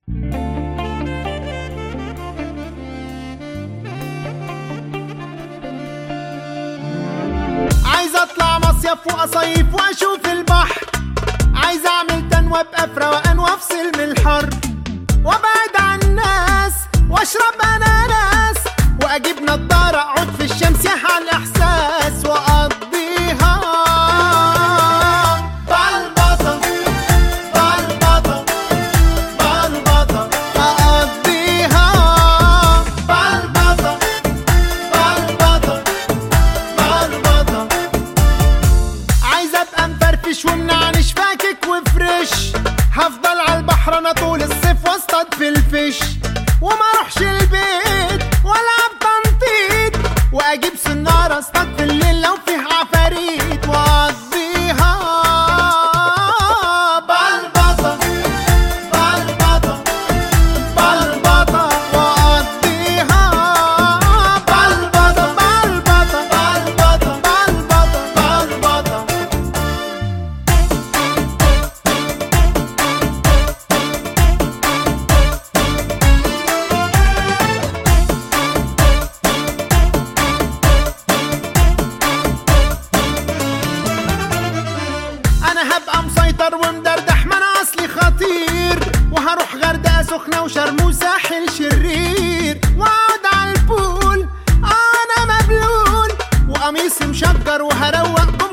عايز اطلع مصيف واصيف واشوف البحر عايز اعمل تنوى ابقى في روقان وافصل من الحر وابعد عن الناس واشرب اناناس واجيب نضاره اقعد في الشمس يحيى الاحساس واقضيها بلبطه بلبطه بلبطه اقضيها بلبطه بلبطه بلبطه عايز ابقى مفرفش ومنعنش فاكك وفريش هفضل على البحر انا طول الصيف واصطاد في الفيش وما اروحش البيت والعب تنطيط واجيب سنارة اصطاد في الليل لو فيه عفاريت واقضيها بلبطة بلبطة بلبطة واقضيها بلبطة بلبطة بلبطة بلبطة بلبطة انا هبقى مسيطر ومدردح ما انا اصلي خطير وهروح غردقه سخنه وشرم وساحل شرير واقعد على البول انا مبلول وقميصي مشجر وهروق